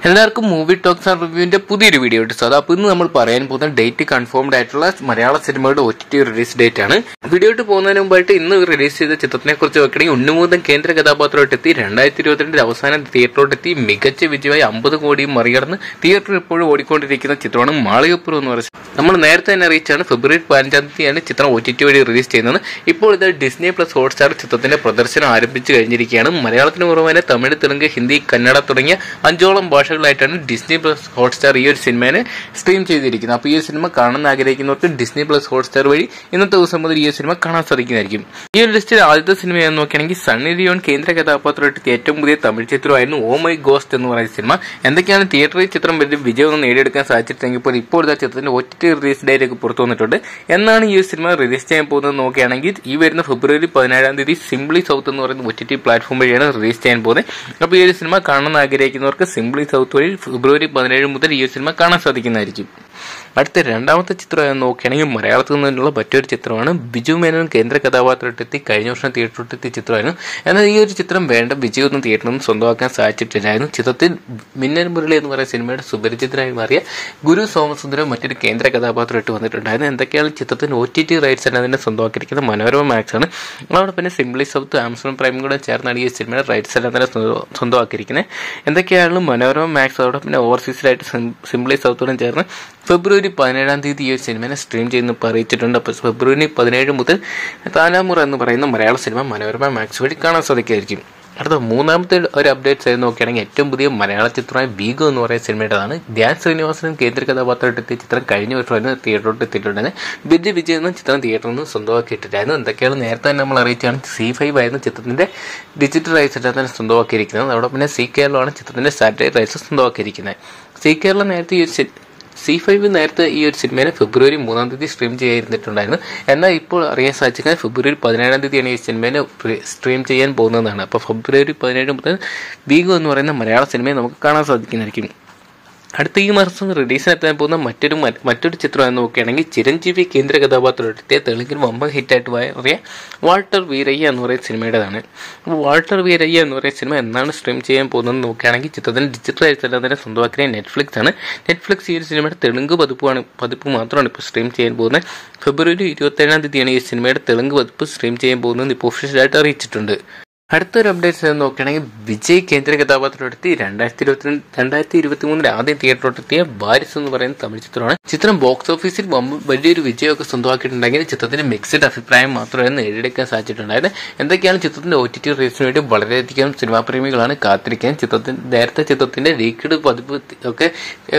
എല്ലാവർക്കും movie talks and റിവ്യൂവിന്റെ പുതിയൊരു video ഇട്ടു സാർ അപ്പോൾ ഇന്ന് നമ്മൾ പറയാൻ പോകുന്ന ഡേറ്റ് കൺഫേംഡ് ആയിട്ടുള്ള മലയാള സിനിമയുടെ O T T release date ആണ് വീഡിയോ ഇട്ട് പോകുന്നതിന് മുമ്പായിട്ട് ഇന്ന് റിലീസ് ചെയ്ത ചിത്രത്തിനെ കുറിച്ച് വെക്കണമെങ്കിൽ ഉണ്ണുമൂതൻ കേന്ദ്ര കഥാപാത്രമായിട്ട് എത്തി രണ്ടായിരത്തി ഇരുപത്തിരണ്ടിൽ അവസാനം തിയേറ്ററിലോട്ടെത്തി മികച്ച വിജയമായി അമ്പത് കോടിയും മറികടന്ന് തിയേറ്ററിൽ ഇപ്പോഴും ഓടിക്കൊണ്ടിരിക്കുന്ന ചിത്രമാണ് മാളികപ്പുറം എന്ന് പറയുന്നത് നമ്മൾ നേരത്തെ തന്നെ അറിയിച്ചാണ് ഫെബ്രുവരി പതിനഞ്ചാം തീയതിയാണ് ചിത്രം ഒ ടി ടി വഴി റിലീസ് ചെയ്യുന്നത് ഇപ്പോൾ ഇത് ഡിസ്നി പ്ലസ് ഹോട്ട്സ്റ്റാർ ചിത്രത്തിന്റെ പ്രദർശനം ആരംഭിച്ചു കഴിഞ്ഞിരിക്കുകയാണ് മലയാളത്തിന് പുറമെ തമിഴ് തെലുങ്ക് ഹിന്ദി കന്നഡ തുടങ്ങിയ അഞ്ചോളം ഭാഷകളായിട്ടാണ് ഡിസ്നി പ്ലസ് ഹോട്ട്സ്റ്റാർ ഈ ഒരു സിനിമയെ സ്ട്രീം ചെയ്തിരിക്കുന്നത് അപ്പോൾ ഈ ഒരു സിനിമ കാണാൻ ആഗ്രഹിക്കുന്നവർക്ക് ഡിസ്നി പ്ലസ് ഹോട്ട്സ്റ്റാർ വഴി ഇന്നത്തെ ദിവസം മുതൽ ഈ ഒരു സിനിമ കാണാൻ സാധിക്കുന്നതായിരിക്കും ഈ ഒരു ലിസ്റ്റിൽ ആദ്യത്തെ സിനിമ എന്ന് നോക്കുകയാണെങ്കിൽ സണ്ണി ലിയോൺ കേന്ദ്ര കഥാപാത്രമായിട്ട് ഏറ്റവും പുതിയ തമിഴ് ചിത്രമായിരുന്നു ഓ മൈ ഗോസ്റ്റ് എന്ന് പറയുന്ന സിനിമ എന്തൊക്കെയാണ് തിയേറ്ററിൽ ചിത്രം വലിയ വിജയമൊന്നും നേടിയെടുക്കാൻ സാധിച്ചിട്ടെങ്കിൽ പോലും ഇപ്പോൾ ഇതാ ചിത്രത്തിന്റെ ഒ ടി റിലീസ് ഡേറ്റ് പുറത്തു വന്നിട്ടുണ്ട് എന്നാണ് ഈ ഒരു സിനിമ റിലീസ് ചെയ്യാൻ പോകുന്നത് നോക്കുകയാണെങ്കിൽ ഈ വരുന്ന ഫെബ്രുവരി പതിനേഴാം തീയതി സിംപ്ലി സൗത്ത് എന്ന് പറയുന്ന ഒ ടി ടി പ്ലാറ്റ്ഫോം വഴിയാണ് റിലീസ് ചെയ്യാൻ പോകുന്നത് അപ്പോൾ ഈ ഒരു സിനിമ കാണാൻ ആഗ്രഹിക്കുന്നവർക്ക് സിംപ്ലി സൗത്ത് വഴി ഫെബ്രുവരി പതിനേഴ് മുതൽ ഈ ഒരു സിനിമ കാണാൻ സാധിക്കുന്നതായിരിക്കും അടുത്ത രണ്ടാമത്തെ ചിത്രം നോക്കുകയാണെങ്കിൽ മലയാളത്തിൽ നിന്നുള്ള മറ്റൊരു ചിത്രമാണ് ബിജു മേനോൻ കേന്ദ്ര കഥാപാത്രത്തെത്തി കഴിഞ്ഞ വർഷം തിയേറ്ററിലെത്തിയ ചിത്രമായിരുന്നു എന്നാൽ ഈ ഒരു ചിത്രം വേണ്ട വിജയൊന്നും തിയേറ്ററിൽ നിന്ന് സ്വന്തമാക്കാൻ സാധിച്ചിട്ടില്ലായിരുന്നു ചിത്രത്തിൽ മിന്നൽ മുരളി എന്ന് പറയുന്ന സിനിമയുടെ സുപരിചിതനായി മാറിയ ഗുരു സോമസുന്ദരം മറ്റൊരു കേന്ദ്ര കഥാപാത്രമായിട്ട് വന്നിട്ടുണ്ടായിരുന്നു എന്തൊക്കെയാണ് ചിത്രത്തിന് ഒ ടി ടി റൈറ്റ്സ് എല്ലാം തന്നെ സ്വന്തമാക്കിയിരിക്കുന്നത് മനോരമ മാക്സ് ആണ് അതോടെ പിന്നെ സിംപ്ലി സൗത്ത് ആമസോൺ പ്രൈം കൂടെ ചേർന്നാണ് ഈ സിനിമയുടെ റൈറ്റ്സ് എല്ലാം തന്നെ സ്വന്തമാക്കിയിരിക്കുന്നത് എന്തൊക്കെയാണ് മനോരമ മാക്സ് അതോടെ പിന്നെ ഓവർസീസിലായിട്ട് സിംപ്ലി സൗത്തോടും ചേർന്ന് ഫെബ്രുവരി പതിനേഴാം തീയതി ഈ ഒരു സിനിമയെ സ്ട്രീം ചെയ്യുന്നു അറിയിച്ചിട്ടുണ്ട് അപ്പോൾ ഫെബ്രുവരി പതിനേഴ് മുതൽ താലാമുറ എന്ന് പറയുന്ന മലയാള സിനിമ മനോരമ മാക്സ് വഴി കാണാൻ സാധിക്കുമായിരിക്കും അടുത്ത മൂന്നാമത്തെ ഒരു അപ്ഡേറ്റ്സ് ആയി നോക്കുകയാണെങ്കിൽ ഏറ്റവും പുതിയ മലയാള ചിത്രമായ ബീഗോ എന്ന് പറയുന്ന സിനിമയുടേതാണ് ധ്യാൻ ശ്രീനിവാസനും കേന്ദ്ര കഥാപാത്രമായിട്ട് എത്തിയ ചിത്രം കഴിഞ്ഞ വർഷമായിരുന്നു തിയേറ്ററിലോട്ട് എത്തിയിട്ടുണ്ടെന്ന് ബിജു വിജയ് എന്ന ചിത്രം തിയേറ്ററിൽ നിന്ന് സ്വന്തമാക്കിയിട്ടില്ലായിരുന്നു എന്തൊക്കെയാണ് നേരത്തെ തന്നെ നമ്മൾ അറിയിച്ചാണ് സി ഫൈവ് ആയിരുന്നു ചിത്രത്തിന്റെ ഡിജിറ്റൽ റൈറ്റ്സ് എല്ലാം തന്നെ സ്വന്തമാക്കിയിരിക്കുന്നത് അവിടെ പിന്നെ സി കേരളമാണ് ചിത്രത്തിന്റെ സാറ്റലൈറ്റ് റൈറ്റ്സ് സ്വന്തമാക്കിയിരിക്കുന്നത് സി കേരളം നേരത്തെ ഈ ഒരു സി ഫൈവ് നേരത്തെ ഈ ഒരു സിനിമയെ ഫെബ്രുവരി മൂന്നാം തീയതി സ്ട്രീം ചെയ്യാതിരുന്നിട്ടുണ്ടായിരുന്നു എന്നാൽ ഇപ്പോൾ അറിയാൻ സാധിച്ചത് ഫെബ്രുവരി പതിനേഴാം തീയതിയാണ് ഈ സിനിമയെ സ്ട്രീം ചെയ്യാൻ പോകുന്നതാണ് അപ്പോൾ ഫെബ്രുവരി പതിനേഴ് മുതൽ ബീഗോ എന്ന് പറയുന്ന മലയാള സിനിമയെ നമുക്ക് കാണാൻ സാധിക്കുന്നതായിരിക്കും അടുത്ത ഈ മാസം റിലീസിനെത്താൻ പോകുന്ന മറ്റൊരു മറ്റൊരു ചിത്രം എന്ന് നോക്കുകയാണെങ്കിൽ ചിരഞ്ജീവി കേന്ദ്ര കഥാപാത്രത്തെ തെലുങ്കിൽ വമ്പൻ ഹിറ്റായിട്ട് മാറിയ വാൾട്ടർ വീരയ്യ എന്ന് പറയുന്ന സിനിമയുടേതാണ് അപ്പോൾ വാൾട്ടർ വീരയ്യ എന്ന് പറയുന്ന സിനിമ എന്നാണ് സ്ട്രീം ചെയ്യാൻ പോകുന്നത് നോക്കുകയാണെങ്കിൽ ചിത്രത്തിന് ഡിജിറ്റൽ റൈറ്റ്സ് എല്ലാം തന്നെ സ്വന്തമാക്കിയ നെറ്റ്ഫ്ലിക്സ് ആണ് നെറ്റ്ഫ്ലിക്സ് ഈ ഒരു സിനിമയുടെ തെലുങ്ക് പതിപ്പാണ് പതിപ്പ് മാത്രമാണ് ഇപ്പോൾ സ്ട്രീം ചെയ്യാൻ പോകുന്നത് ഫെബ്രുവരി ഇരുപത്തേഴാം തീയതിയാണ് ഈ സിനിമയുടെ തെലുങ്ക് പതിപ്പ് സ്ട്രീം ചെയ്യാൻ പോകുന്നത് ഇപ്പോൾ ഒഫീഷ്യലായിട്ട് അറിയിച്ചിട്ടുണ്ട് അടുത്തൊരു അപ്ഡേറ്റ്സ് നോക്കുകയാണെങ്കിൽ വിജയ് കേന്ദ്ര കഥാപാത്രമെടുത്തി രണ്ടായിരത്തി ഇരുപത്തി രണ്ടായിരത്തി ഇരുപത്തി മൂന്നിൽ ആദ്യം തിയേറ്ററിലോട്ടെത്തിയ ബാരിസ് എന്ന് പറയുന്ന തമിഴ് ചിത്രമാണ് ചിത്രം ബോക്സ് ഓഫീസിൽ വലിയൊരു വിജയമൊക്കെ സ്വന്തമാക്കിയിട്ടുണ്ടെങ്കിൽ ചിത്രത്തിന് മിക്സഡ് അഭിപ്രായം മാത്രമായിരുന്നു നേടിയെടുക്കാൻ സാധിച്ചിട്ടുണ്ടായത് എന്തൊക്കെയാണ് ചിത്രത്തിന്റെ ഒ ടി ടി റിലീസിന് വേണ്ടി വളരെയധികം സിനിമാ പ്രേമികളാണ് കാത്തിരിക്കാൻ ചിത്രത്തിന്റെ നേരത്തെ ചിത്രത്തിന്റെ ലീക്ഡ് പതിപ്പ് ഒക്കെ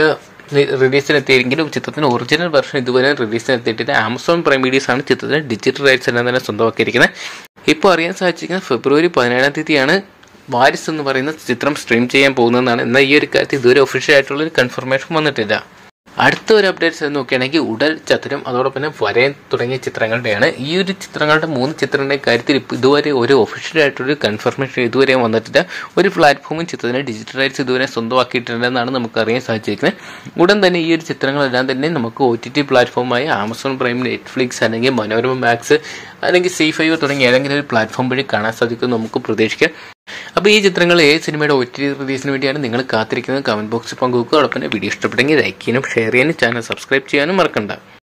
റിലീസിനെത്തിയെങ്കിലും ചിത്രത്തിന്റെ ഒറിജിനൽ വെർഷൻ ഇതുവരെ റിലീസിനെത്തിയിട്ടില്ല ആമസോൺ പ്രൈം വീഡിയോസ് ആണ് ചിത്രത്തിന്റെ ഡിജിറ്റൽ റൈറ്റ്സ് എല്ലാം തന്നെ സ്വന്തമാക്കിയിരിക്കുന്നത് ഇപ്പോൾ അറിയാൻ സാധിച്ചിരിക്കുന്നത് ഫെബ്രുവരി പതിനേഴാം തീയതിയാണ് വാരിസ് എന്ന് പറയുന്ന ചിത്രം സ്ട്രീം ചെയ്യാൻ പോകുന്നതെന്നാണ് എന്നാൽ ഈ ഒരു കാര്യത്തിൽ ഇതുവരെ ഒഫീഷ്യൽ ആയിട്ടുള്ള ഒരു കൺഫർമേഷൻ വന്നിട്ടില്ല അടുത്ത ഒരു അപ്ഡേറ്റ്സ് നോക്കുകയാണെങ്കിൽ ഉടൽ ചതുരം അതോടൊപ്പം തന്നെ വരയൻ തുടങ്ങിയ ചിത്രങ്ങളുടെയാണ് ഈ ഒരു ചിത്രങ്ങളുടെ മൂന്ന് ചിത്രങ്ങളുടെ കാര്യത്തിൽ ഇതുവരെ ഒരു ഒഫീഷ്യൽ ആയിട്ടൊരു കൺഫർമേഷൻ ഇതുവരെ വന്നിട്ടില്ല ഒരു പ്ലാറ്റ്ഫോമും ചിത്രത്തിന് ഡിജിറ്റൽ റൈറ്റ്സ് ഇതുവരെ സ്വന്തമാക്കിയിട്ടുണ്ടെന്നാണ് നമുക്ക് അറിയാൻ സാധിച്ചിരിക്കുന്നത് ഉടൻ തന്നെ ഈ ഒരു ചിത്രങ്ങളെല്ലാം തന്നെ നമുക്ക് ഒ ടി ടി പ്ലാറ്റ്ഫോമായ ആമസോൺ പ്രൈം നെറ്റ്ഫ്ലിക്സ് അല്ലെങ്കിൽ മനോരമ മാക്സ് അല്ലെങ്കിൽ സി ഫൈവ് തുടങ്ങിയ ഏതെങ്കിലും ഒരു പ്ലാറ്റ്ഫോം വഴി കാണാൻ സാധിക്കും നമുക്ക് പ്രതീക്ഷിക്കാം അപ്പോൾ ഈ ചിത്രങ്ങൾ ഏത് സിനിമയുടെ ഒ ടി റിലീസിന് വേണ്ടിയാണ് നിങ്ങൾ കാത്തിരിക്കുന്നത് കമന്റ് ബോക്സിൽ പങ്കുവെക്കുക അതോടൊപ്പം വീഡിയോ ഇഷ്ടപ്പെട്ടെങ്കിൽ ലൈക്ക് ചെയ്യാനും ഷെയർ ചെയ്യാനും ചാനൽ സബ്സ്ക്രൈബ് ചെയ്യാനും മറക്കണ്ട